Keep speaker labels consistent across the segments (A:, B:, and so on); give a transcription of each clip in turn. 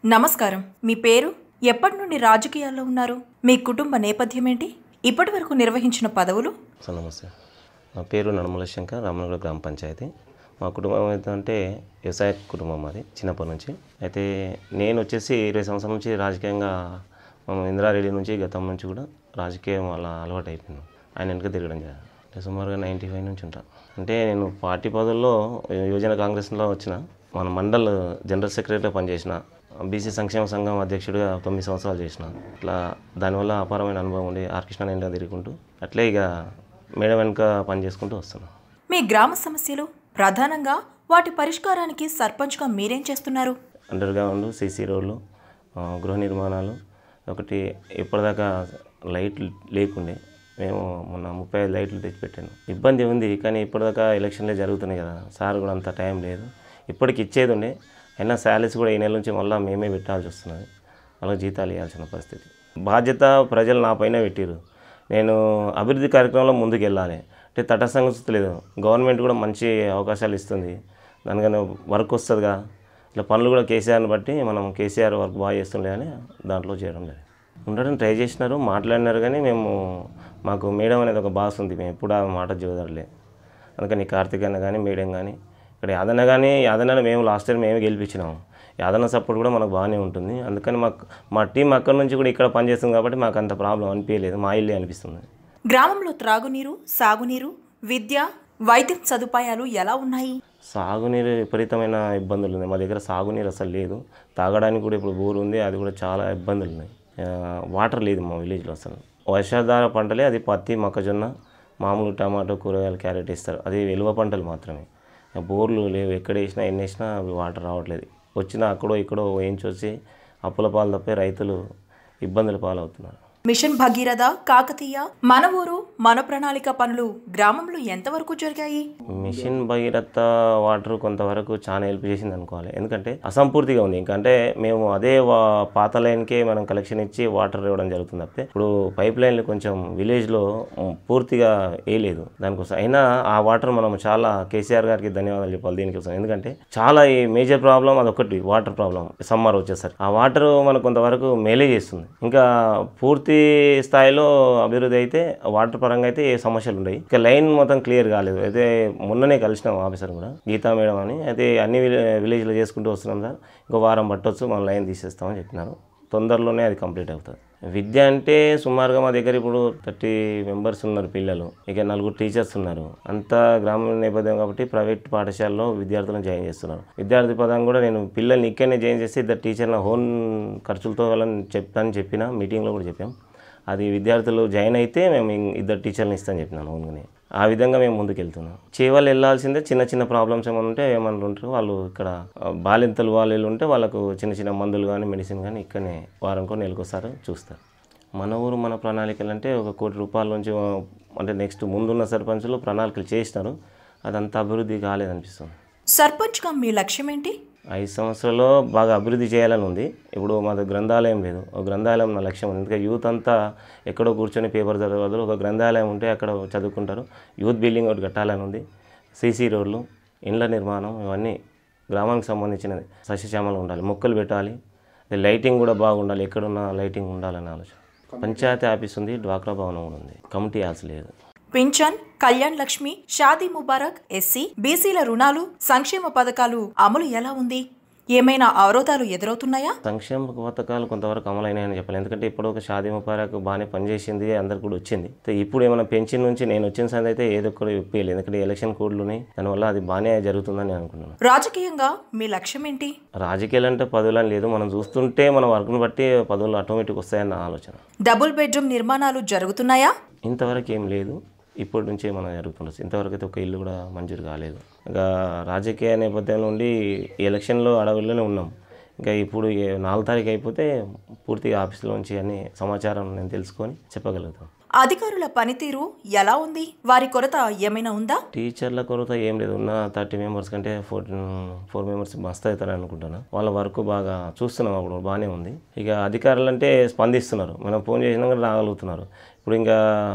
A: నమస్కారం మీ పేరు ఎప్పటి నుండి రాజకీయాల్లో ఉన్నారు మీ కుటుంబ నేపథ్యం ఏంటి ఇప్పటి వరకు నిర్వహించిన పదవులు
B: సార్ నమస్తే నా పేరు నడమల శంకర్ రామనగర్ గ్రామ పంచాయతీ మా కుటుంబం ఏంటంటే వ్యవసాయ కుటుంబం మాది చిన్నప్పటి నుంచి అయితే నేను వచ్చేసి ఇరవై సంవత్సరాల నుంచి రాజకీయంగా మనం ఇందిరారెడ్డి నుంచి గతం నుంచి కూడా రాజకీయం అలా అలవాటు అయిపోయింది ఆయన వెనక తిరగడం జరిగింది అంటే సుమారుగా నైంటీ ఫైవ్ నుంచి ఉంటాను అంటే నేను పార్టీ పదవుల్లో యువజన కాంగ్రెస్లో వచ్చిన మన మండల్ జనరల్ సెక్రటరీగా పనిచేసిన బీసీ సంక్షేమ సంఘం అధ్యక్షుడిగా తొమ్మిది సంవత్సరాలు చేసిన ఇట్లా దానివల్ల అపారమైన అనుభవం ఉండి ఆర్ కృష్ణ నేను తిరుగుకుంటూ అట్లే ఇక మేడం వెనుక పని చేసుకుంటూ వస్తున్నాను
A: మీ గ్రామ సమస్యలు ప్రధానంగా వాటి పరిష్కారానికి సర్పంచ్గా మీరేం చేస్తున్నారు
B: అండర్ గ్రౌండ్ సీసీ రోడ్లు ఆ, గృహ నిర్మాణాలు ఒకటి ఇప్పటిదాకా లైట్లు లేకుండే మేము మొన్న ముప్పై ఐదు లైట్లు తెచ్చిపెట్టాను ఇబ్బంది ఉంది కానీ ఇప్పటిదాకా ఎలక్షన్లే జరుగుతున్నాయి కదా సార్ కూడా అంత టైం లేదు ఇప్పటికి ఇచ్చేది ఉండే అయినా శాలరీస్ కూడా ఈ నెల నుంచి మళ్ళీ మేమే పెట్టాల్సి వస్తున్నది వాళ్ళకి జీతాలు ఇవ్వాల్సిన పరిస్థితి బాధ్యత ప్రజలు నా పైన పెట్టిరు నేను అభివృద్ధి కార్యక్రమంలో ముందుకు వెళ్ళాలి అంటే తటస్థంగా లేదు గవర్నమెంట్ కూడా మంచి అవకాశాలు ఇస్తుంది దానికన్నా వర్క్ వస్తుందిగా ఇట్లా పనులు కూడా కేసీఆర్ని బట్టి మనం కేసీఆర్ వర్క్ బాగా చేస్తుండే అని దాంట్లో చేయడం లేదు ఉండడం ట్రై చేసినారు మాట్లాడినారు కానీ మేము మాకు మేడం అనేది ఒక బాస్ ఉంది మేము ఎప్పుడు ఆ మాట చూడలే అందుకని కార్తీక్ అన్న కానీ మేడం కానీ ఇక్కడ యాదన్న కానీ యాదన్న మేము లాస్ట్ ఇయర్ మేమే గెలిపించినాము యాదన్న సపోర్ట్ కూడా మనకు బాగానే ఉంటుంది అందుకని మాకు మా టీం అక్కడి నుంచి కూడా ఇక్కడ పనిచేస్తుంది కాబట్టి మాకు అంత ప్రాబ్లం అనిపించలేదు మా ఇల్లే అనిపిస్తుంది
A: గ్రామంలో త్రాగునీరు సాగునీరు విద్య వైద్యం సదుపాయాలు ఎలా ఉన్నాయి
B: సాగునీరు విపరీతమైన ఇబ్బందులు ఉన్నాయి మా దగ్గర సాగునీరు అసలు లేదు తాగడానికి కూడా ఇప్పుడు బోర్ ఉంది అది కూడా చాలా ఇబ్బందులు ఉన్నాయి ఆ, వాటర్ లేదు మా విలేజ్లో అసలు వర్షాధార పంటలే అది పత్తి మొక్కజొన్న మామూలు టమాటో కూరగాయలు క్యారెట్ ఇస్తారు అది విలువ పంటలు మాత్రమే ఆ బోర్లు లేవు ఎక్కడ వేసినా ఎన్ని వేసినా అవి వాటర్ రావట్లేదు వచ్చినా అక్కడో ఇక్కడో వేయించొచ్చి అప్పుల పాలు తప్పే రైతులు ఇబ్బందుల పాలవుతున్నారు
A: మిషన్ భగీరథ కాకతీయ మన ఊరు మన ప్రణాళిక పనులు గ్రామంలో ఎంతవరకు జరిగాయి
B: మిషన్ భగీరథ వాటర్ కొంతవరకు చాలా హెల్ప్ చేసింది అనుకోవాలి ఎందుకంటే అసంపూర్తిగా ఉంది ఇంకంటే మేము అదే వా- పాత లైన్కే మనం కలెక్షన్ ఇచ్చి వాటర్ ఇవ్వడం జరుగుతుంది తప్పితే ఇప్పుడు పైప్ లైన్లు కొంచెం విలేజ్లో పూర్తిగా వేయలేదు దానికోసం అయినా ఆ వాటర్ మనం చాలా కేసీఆర్ గారికి ధన్యవాదాలు చెప్పాలి దీనికోసం ఎందుకంటే చాలా ఈ మేజర్ ప్రాబ్లం అదొకటి వాటర్ ప్రాబ్లం సమ్మర్ వచ్చేసరికి ఆ వాటర్ మనకు కొంతవరకు మేలే చేస్తుంది ఇంకా పూర్తి స్థాయిలో అభివృద్ధి అయితే వాటర్ పరంగా అయితే ఏ సమస్యలు ఉన్నాయి ఇక లైన్ మొత్తం క్లియర్ కాలేదు అయితే మొన్ననే కలిసినాం ఆఫీసర్ కూడా గీతా మేడం అని అయితే అన్ని విలే- విలేజ్లో చేసుకుంటూ వస్తున్నాం సార్ ఇంకో వారం పట్టొచ్చు మన లైన్ తీసేస్తామని చెప్పినారు తొందరలోనే అది కంప్లీట్ అవుతుంది విద్య అంటే సుమారుగా మా దగ్గర ఇప్పుడు థర్టీ మెంబర్స్ ఉన్నారు పిల్లలు ఇక నలుగురు టీచర్స్ ఉన్నారు అంతా గ్రామీణ నేపథ్యం కాబట్టి ప్రైవేట్ పాఠశాలలో విద్యార్థులను జాయిన్ చేస్తున్నారు విద్యార్థి పదం కూడా నేను పిల్లల్ని ఇక్కడనే జాయిన్ చేసి ఇద్దరు టీచర్ల హోన్ ఖర్చులతో వాళ్ళని చెప్తానని చెప్పిన మీటింగ్లో కూడా చెప్పాం అది విద్యార్థులు జాయిన్ అయితే మేము ఇం- ఇద్దరు టీచర్ని ఇస్తామని చెప్పినాను ఓన్గానే ఆ విధంగా మేము ముందుకు వెళ్తున్నాం చేవాళ్ళు వెళ్ళాల్సిందే చిన్న చిన్న ప్రాబ్లమ్స్ ఏమైనా ఉంటే ఏమన్నా ఉంటారు వాళ్ళు ఇక్కడ ఆ, బాలింతలు వాళ్ళు ఉంటే వాళ్ళకు చిన్న చిన్న మందులు కానీ మెడిసిన్ కానీ ఇక్కడనే వారానికో నెలకొస్తారు చూస్తారు మన ఊరు మన ప్రణాళికలు అంటే ఒక కోటి రూపాయల నుంచి ఆ, అంటే నెక్స్ట్ ముందున్న సర్పంచులు ప్రణాళికలు చేసినారు అదంతా అభివృద్ధి కాలేదనిపిస్తుంది
A: సర్పంచ్గా మీ లక్ష్యం ఏంటి
B: ఐదు సంవత్సరాల్లో బాగా అభివృద్ధి చేయాలని ఉంది ఇప్పుడు మాది గ్రంథాలయం లేదు ఒక గ్రంథాలయం నా లక్ష్యం ఉంది ఎందుకంటే యూత్ అంతా ఎక్కడో కూర్చొని పేపర్ చదవదు ఒక గ్రంథాలయం ఉంటే అక్కడ చదువుకుంటారు యూత్ బిల్డింగ్ ఒకటి కట్టాలని ఉంది సీసీ రోడ్లు ఇండ్ల నిర్మాణం ఇవన్నీ గ్రామానికి సంబంధించినది సస్యశ్యామలు ఉండాలి మొక్కలు పెట్టాలి లైటింగ్ కూడా బాగుండాలి ఎక్కడున్నా లైటింగ్ ఉండాలని ఆలోచన పంచాయతీ ఆఫీస్ ఉంది డ్వాక్రా భవనం కూడా ఉంది కమిటీ హాల్స్ లేదు
A: పింఛన్ కళ్యాణ్ లక్ష్మి షాదీ ముబారక్ ఎస్సీ బీసీల రుణాలు సంక్షేమ పథకాలు అమలు ఎలా ఉంది ఏమైనా అవరోధాలు ఎదురవుతున్నాయా
B: సంక్షేమ పథకాలు కొంతవరకు అమలైనాయని చెప్పాలి ఎందుకంటే ఇప్పుడు ఒక షాదీ ముబారక్ బాగానే పనిచేసింది అందరికి కూడా వచ్చింది అయితే ఇప్పుడు ఏమైనా పెన్షన్ నుంచి నేను వచ్చిన సంది అయితే ఏదో ఒకటి ఇప్పలేదు ఎందుకంటే ఎలక్షన్ కోడ్లు ఉన్నాయి దానివల్ల అది బాగానే జరుగుతుందని నేను అనుకుంటున్నాను
A: రాజకీయంగా మీ లక్ష్యం ఏంటి
B: రాజకీయాలు అంటే పదవులని లేదు మనం చూస్తుంటే మన వర్క్ను బట్టి పదవులు ఆటోమేటిక్ వస్తాయన్న ఆలోచన
A: డబుల్ బెడ్రూమ్ నిర్మాణాలు జరుగుతున్నాయా
B: ఇంతవరకు ఏం లేదు ఇప్పటి నుంచే మనం జరుగుతుండొచ్చు ఇంతవరకు అయితే ఒక ఇల్లు కూడా మంజూరు కాలేదు ఇంకా రాజకీయ నేపథ్యం నుండి ఈ ఎలక్షన్లో అడవుల్లోనే ఉన్నాం ఇంకా ఇప్పుడు ఈ నాలుగు తారీఖు అయిపోతే పూర్తిగా ఆఫీసులో నుంచి అన్ని సమాచారం నేను తెలుసుకొని చెప్పగలుగుతాను
A: అధికారుల పనితీరు ఎలా ఉంది వారి కొరత ఏమైనా ఉందా
B: టీచర్ల కొరత ఏం లేదు ఉన్న థర్టీ మెంబర్స్ కంటే ఫోర్టీన్ ఫోర్ మెంబర్స్ మస్తు అవుతారని అనుకుంటున్నాను వాళ్ళ వర్క్ బాగా చూస్తున్నాం అప్పుడు బాగానే ఉంది ఇక అధికారులు అంటే స్పందిస్తున్నారు మనం ఫోన్ చేసినా కూడా రాగలుగుతున్నారు ఇప్పుడు ఇంకా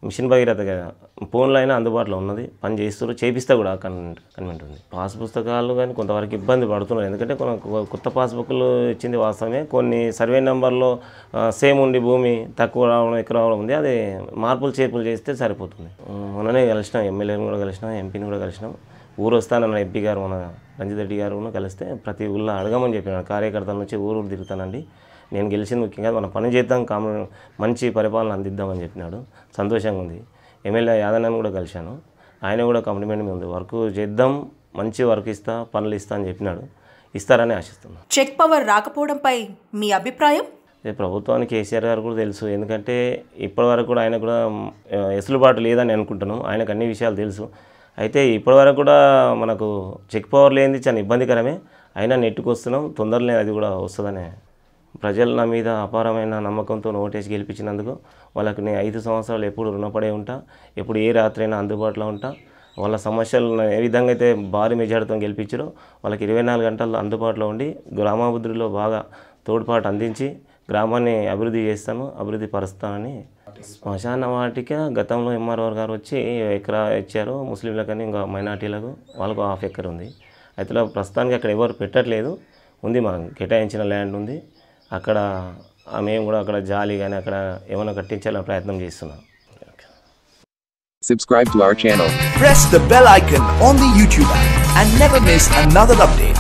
B: మిషన్ భగీరథ కదా ఫోన్లో అయినా అందుబాటులో ఉన్నది పని చేస్తారు చేపిస్తా కూడా కన్వెంట్ కన్వెంట్ ఉంది పాస్ పుస్తకాలు కానీ కొంతవరకు ఇబ్బంది పడుతున్నారు ఎందుకంటే కొన్ని కొ- కొత్త పాస్ బుక్లు ఇచ్చింది వాస్తవమే కొన్ని సర్వే నెంబర్లో సేమ్ ఉండి భూమి తక్కువ రావడం ఎక్కువ రావడం ఉంది అది మార్పులు చేర్పులు చేస్తే సరిపోతుంది ఉమ్, మొన్ననే కలిసినాం ఎమ్మెల్యేని కూడా కలిసినాం ఎంపీని కూడా కలిసినాం ఊరు వస్తానన్న ఎంపీ గారు మన రంజిత్ రెడ్డి గారు కూడా కలిస్తే ప్రతి ఊళ్ళో అడగమని చెప్పినాడు కార్యకర్తల నుంచి ఊరు ఊరు తిరుగుతానండి నేను గెలిచింది ముఖ్యంగా మనం పని చేద్దాం కామ మంచి పరిపాలన అందిద్దామని చెప్పినాడు సంతోషంగా ఉంది ఎమ్మెల్యే యాదన్నని కూడా కలిశాను ఆయన కూడా కాంప్లిమెంట్ మీద ఉంది వర్క్ చేద్దాం మంచి వర్క్ ఇస్తా పనులు ఇస్తా అని చెప్పినాడు ఇస్తారని ఆశిస్తున్నాను
A: చెక్ పవర్ రాకపోవడంపై మీ అభిప్రాయం
B: అదే ప్రభుత్వానికి కేసీఆర్ గారు కూడా తెలుసు ఎందుకంటే ఇప్పటివరకు కూడా ఆయన కూడా ఆ, ఎసులుబాటు లేదని అనుకుంటున్నాం ఆయనకు అన్ని విషయాలు తెలుసు అయితే ఇప్పటివరకు కూడా మనకు చెక్ పవర్ లేనిది చాలా ఇబ్బందికరమే అయినా నెట్టుకు వస్తున్నాం తొందరలో అది కూడా వస్తుందనే ప్రజలు నా మీద అపారమైన నమ్మకంతో ఓటేసి గెలిపించినందుకు వాళ్ళకి నేను ఐదు సంవత్సరాలు ఎప్పుడు రుణపడే ఉంటా ఎప్పుడు ఏ రాత్రి అయినా అందుబాటులో ఉంటా వాళ్ళ సమస్యలు ఏ విధంగా అయితే భారీ మెజార్టీతో గెలిపించారో వాళ్ళకి ఇరవై నాలుగు గంటల్లో అందుబాటులో ఉండి గ్రామాభివృద్ధిలో బాగా తోడ్పాటు అందించి గ్రామాన్ని అభివృద్ధి చేస్తాను అభివృద్ధి పరుస్తానని శ్మశాన వాటిక గతంలో ఎంఆర్ఓ గారు వచ్చి ఎకరా ఇచ్చారు ముస్లింలకని ఇంకా మైనార్టీలకు వాళ్ళకు హాఫ్ ఎకర్ ఉంది అయితే ప్రస్తుతానికి అక్కడ ఎవరు పెట్టట్లేదు ఉంది మనం కేటాయించిన ల్యాండ్ ఉంది అక్కడ ఆ మేము కూడా అక్కడ జాలి కానీ అక్కడ ఏమైనా కట్టించాలని ప్రయత్నం చేస్తున్నాం
C: Subscribe to our channel.
D: press the bell icon on the YouTube app and never miss another update.